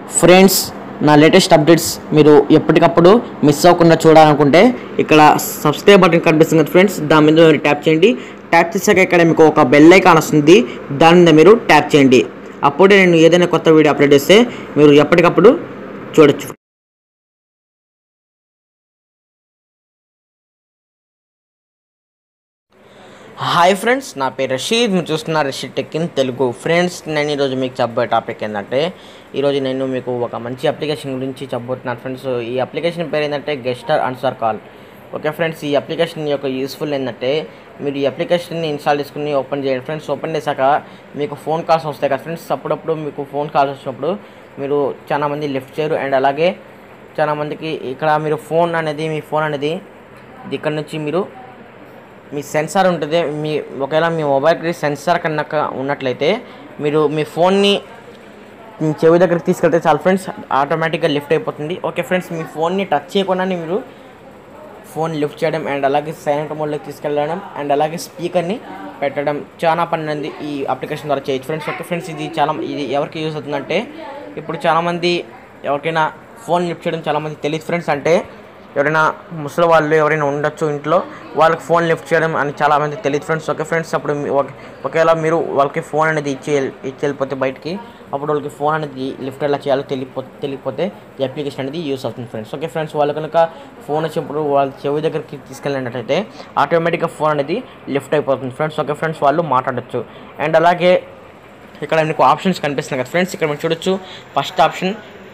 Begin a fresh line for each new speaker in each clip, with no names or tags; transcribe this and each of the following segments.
friends నా latest updates మీరు ఎప్పటికప్పుడు మిస్ అవ్వకుండా చూడాలనుకుంటే ఇక్కడ సబ్స్క్రైబ్ బటన్ కనిపిస్తుంది కదా ఫ్రెండ్స్ దాని మీద మీరు ట్యాప్ చేయండి ట్యాప్ చేశాక ఇక్కడ మీకు ఒక బెల్ ఐకాన్ వస్తుంది దాని మీద మీరు ట్యాప్ చేయండి అప్పుడే నేను ఏదైనా కొత్త వీడియో అప్లోడ్ చేస్తే మీరు ఎప్పటికప్పుడు చూడొచ్చు హాయ్ ఫ్రెండ్స్ నా పేరు రషీద్ మీరు చూస్తున్నారు Rasheed tech in Telugu friends నేను ఈరోజు మీకు చెప్పబోయే టాపిక్ ఏంటంటే ఈరోజు నేను మీకు ఒక మంచి అప్లికేషన్ గురించి చెప్పబోతున్నాను ఫ్రెండ్స్ ఈ అప్లికేషన్ పేరు ఏంటంటే gesture answer call okay friends ఈ అప్లికేషన్ యొక్క యూస్ఫుల్ ఏంటంటే మీరు ఈ అప్లికేషన్ని ఇన్స్టాల్ చేసుకుని ఓపెన్ చేయండి ఫ్రెండ్స్ ఓపెన్ చేశాక మీకు ఫోన్ కాల్స్ వస్తాయి కదా ఫ్రెండ్స్ అప్పుడప్పుడు మీకు ఫోన్ కాల్స్ వచ్చినప్పుడు మీరు చాలా మంది లిఫ్ట్ చేయరు అండ్ అలాగే చాలా మందికి ఇక్కడ మీరు ఫోన్ అనేది మీ ఫోన్ అనేది ఇక్కడ నుంచి మీరు మీ సెన్సార్ ఉంటుంది మీ ఒకవేళ మీ మొబైల్కి సెన్సార్ కనుక ఉన్నట్లయితే మీరు మీ ఫోన్ని మీ చెవి దగ్గరికి తీసుకెళ్తే చాలు ఫ్రెండ్స్ ఆటోమేటిక్గా లిఫ్ట్ అయిపోతుంది ఓకే ఫ్రెండ్స్ మీ ఫోన్ని టచ్ చేయకుండానే మీరు ఫోన్ లిఫ్ట్ చేయడం అండ్ అలాగే సైలెంట్ మోడ్లోకి తీసుకెళ్ళడం అండ్ అలాగే స్పీకర్ని పెట్టడం చాలా పని అనేది ఈ అప్లికేషన్ ద్వారా చేయొచ్చు ఫ్రెండ్స్ ఓకే ఫ్రెండ్స్ ఇది చాలా ఇది ఎవరికి యూస్ అవుతుందంటే ఇప్పుడు చాలామంది ఎవరికైనా ఫోన్ లిఫ్ట్ చేయడం చాలామంది తెలియదు ఫ్రెండ్స్ అంటే ఎవరైనా ముసలి వాళ్ళు ఎవరైనా ఉండొచ్చు ఇంట్లో వాళ్ళకి ఫోన్ లిఫ్ట్ చేయడం అని చాలామంది తెలియదు ఫ్రెండ్స్ ఓకే ఫ్రెండ్స్ అప్పుడు మీ- ఒక- ఒకవేళ మీరు వాళ్ళకి ఫోన్ అనేది ఇచ్చి ఇచ్చి వెళ్ళిపోతే బయటికి అప్పుడు వాళ్ళకి ఫోన్ అనేది లిఫ్ట్ ఎలా చేయాలో తెలియపో తెలియకపోతే ఈ అప్లికేషన్ అనేది యూస్ అవుతుంది ఫ్రెండ్స్ ఓకే ఫ్రెండ్స్ వాళ్ళు కనుక ఫోన్ వచ్చినప్పుడు వాళ్ళ చెవి దగ్గరికి తీసుకెళ్ళినట్టయితే ఆటోమేటిక్గా ఫోన్ అనేది లిఫ్ట్ అయిపోతుంది ఫ్రెండ్స్ ఓకే ఫ్రెండ్స్ వాళ్ళు మాట్లాడొచ్చు అండ్ అలాగే ఇక్కడ మీకు ఆప్షన్స్ కనిపిస్తున్నాయి కదా ఫ్రెండ్స్ ఇక్కడ మీరు చూడొచ్చు first option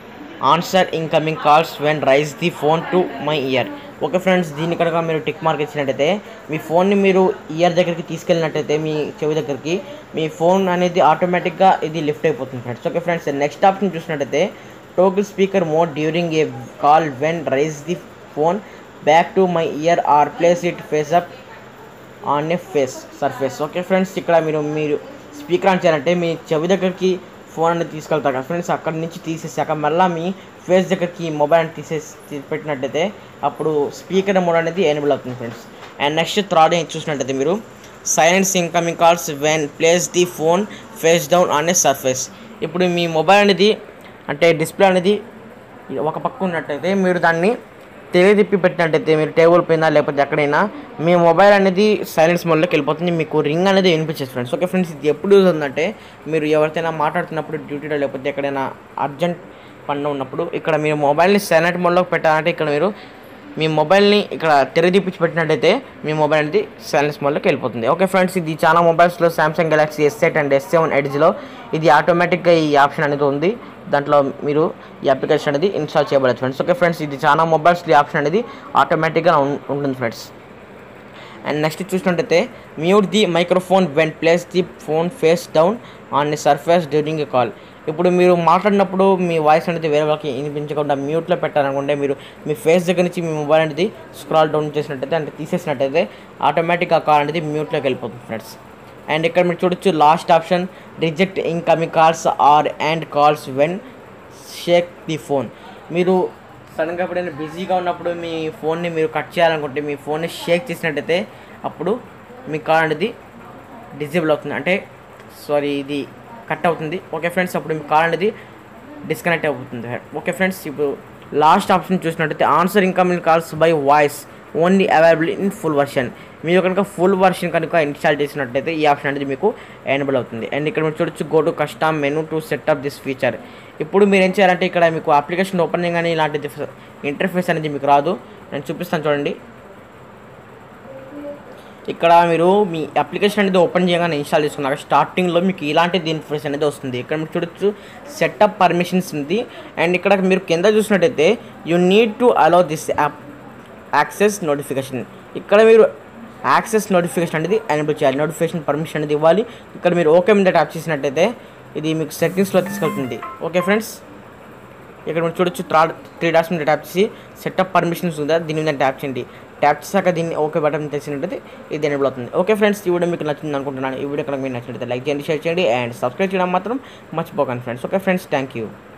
answer incoming calls when raise the phone to my ear okay friends దీన్ని కనుక మీరు టిక్ మార్క్ ఇచ్చినట్టయితే మీ ఫోన్ని మీరు ఇయర్ దగ్గరికి తీసుకెళ్ళినట్టయితే మీ చెవి దగ్గరికి మీ ఫోన్ అనేది ఆటోమేటిక్గా ఇది లిఫ్ట్ అయిపోతుంది friends okay friends next option చూసినట్టయితే toggle speaker mode during a call when raise the phone back to my ear or place it face up on a face surface okay friends ఇక్కడ మీరు మీరు speaker on చేయాలంటే మీ చెవి దగ్గరికి phone అనేది తీసుకెళ్తారు కదా ఫ్రెండ్స్ అక్కడి నుంచి తీసేసాక మళ్ళీ మీ ఫేస్ దగ్గరికి మొబైల్ అని తీసేసి తీ- పెట్టినట్టయితే అప్పుడు స్పీకర్ మోడ్ అనేది ఎనేబుల్ అవుతుంది ఫ్రెండ్స్ అండ్ నెక్స్ట్ థర్డ్ ఏం చూసినట్టయితే మీరు silence incoming calls when place the phone face down on a surface ఇప్పుడు మీ మొబైల్ అనేది అంటే డిస్ప్లే అనేది ఒక పక్క ఉన్నట్టయితే మీరు దాన్ని తెలియ తిప్పి పెట్టినట్టయితే మీరు టేబుల్ పైన లేకపోతే ఎక్కడైనా మీ మొబైల్ అనేది సైలెన్స్ మోడ్లోకి వెళ్ళిపోతుంది మీకు రింగ్ అనేది వినిపించేది ఫ్రెండ్స్ ఓకే ఫ్రెండ్స్ ఇది ఎప్పుడు యూజ్ అవుతుందంటే మీరు ఎవరితోనైనా మాట్లాడుతున్నప్పుడు డ్యూటీలో లేకపోతే ఎక్కడైనా అర్జెంట్ పని ఉన్నప్పుడు ఇక్కడ మీరు మొబైల్ని సైలెంట్ మోడ్లోకి పెట్టాలంటే ఇక్కడ మీరు మీ మొబైల్ని ఇక్కడ తెరదిప్పించి పెట్టినట్టయితే మీ మొబైల్ అనేది సైలెన్స్ మోడ్లోకి వెళ్ళిపోతుంది ఓకే ఫ్రెండ్స్ ఇది చాలా మొబైల్స్లో Samsung Galaxy S eight and S seven ఎడ్జ్లో ఇది ఆటోమేటిక్గా ఈ ఆప్షన్ అనేది ఉంది దాంట్లో మీరు ఈ అప్లికేషన్ అనేది ఇన్స్టాల్ చేయబడచ్చు ఫ్రెండ్స్ ఓకే ఫ్రెండ్స్ ఇది చాలా మొబైల్స్లో ఈ ఆప్షన్ అనేది ఆటోమేటిక్గా ఉం- ఉంటుంది ఫ్రెండ్స్ అండ్ నెక్స్ట్ చూసినట్టయితే mute the microphone when place the phone face down on the surface during a call ఇప్పుడు మీరు మాట్లాడినప్పుడు మీ వాయిస్ అనేది వేరే వాళ్ళకి వినిపించకుండా మ్యూట్లో పెట్టాలనుకుంటే మీరు మీ ఫేస్ దగ్గర నుంచి మీ మొబైల్ అనేది స్క్రాల్ డౌన్ చేసినట్టయితే అంటే తీసేసినట్టయితే ఆటోమేటిక్ ఆ కాల్ అనేది మ్యూట్లోకి వెళ్ళిపోతుంది ఫ్రెండ్స్ అండ్ ఇక్కడ మీరు చూడొచ్చు last option reject incoming calls or and calls when shake the phone మీరు సడన్గా ఎప్పుడైనా బిజీగా ఉన్నప్పుడు మీ ఫోన్ని మీరు కట్ చేయాలనుకుంటే మీ ఫోన్ని షేక్ చేసినట్టయితే అప్పుడు మీ కాల్ అనేది డిజేబుల్ అవుతుంది అంటే సారీ ఇది కట్ అవుతుంది ఓకే ఫ్రెండ్స్ అప్పుడు మీ కాల్ అనేది డిస్కనెక్ట్ అయిపోతుంది ఓకే ఫ్రెండ్స్ ఇప్పుడు లాస్ట్ ఆప్షన్ చూసినట్టయితే answer incoming calls by voice only available in full version మీరు కనుక ఫుల్ వర్షన్ కనుక ఇన్స్టాల్ చేసినట్టయితే ఈ ఆప్షన్ అనేది మీకు ఎనేబుల్ అవుతుంది అండ్ ఇక్కడ మీరు చూడొచ్చు go to custom menu to set up this feature ఇప్పుడు మీరు ఏం చేయాలంటే ఇక్కడ మీకు అప్లికేషన్ ఓపెన్ చేయగానే ఇలాంటి ఇంటర్ఫేస్ అనేది మీకు రాదు నేను చూపిస్తాను చూడండి ఇక్కడ మీరు మీ అప్లికేషన్ అనేది ఓపెన్ చేయగానే ఇన్స్టాల్ చేసుకున్నాక స్టార్టింగ్లో మీకు ఇలాంటి ఇన్ఫర్మేషన్ అనేది వస్తుంది ఇక్కడ మీరు చూడొచ్చు సెటప్ పర్మిషన్స్ ఉంది అండ్ ఇక్కడ మీరు కింద చూసినట్టయితే you need to allow this app access notification ఇక్కడ మీరు యాక్సెస్ నోటిఫికేషన్ అనేది ఎనేబుల్ చేయాలి నోటిఫికేషన్ పర్మిషన్ అనేది ఇవ్వాలి ఇక్కడ మీరు ఓకే మీద ట్యాప్ చేసినట్టయితే ఇది మీకు సెట్టింగ్స్లో తీసుకెళ్తుంది ఓకే ఫ్రెండ్స్ ఇక్కడ మీరు చూడొచ్చు త్రా త్రీ డాట్స్ మీద ట్యాప్ చేసి సెటప్ పర్మిషన్స్ ఉందా దీని మీద ట్యాప్ చేయండి ట్యాప్ చేశాక దీన్ని ఓకే బటన్ తెలిసినట్టయితే ఇది ఎనేబుల్ అవుతుంది ఓకే ఫ్రెండ్స్ ఈ వీడియో మీకు నచ్చింది అనుకుంటున్నాను ఈ వీడియో కనుక మీకు నచ్చినట్లయితే లైక్ చేయండి షేర్ చేయండి అండ్ సబ్స్క్రైబ్ చేయడం మాత్రం మర్చిపోకండి friends okay friends thank you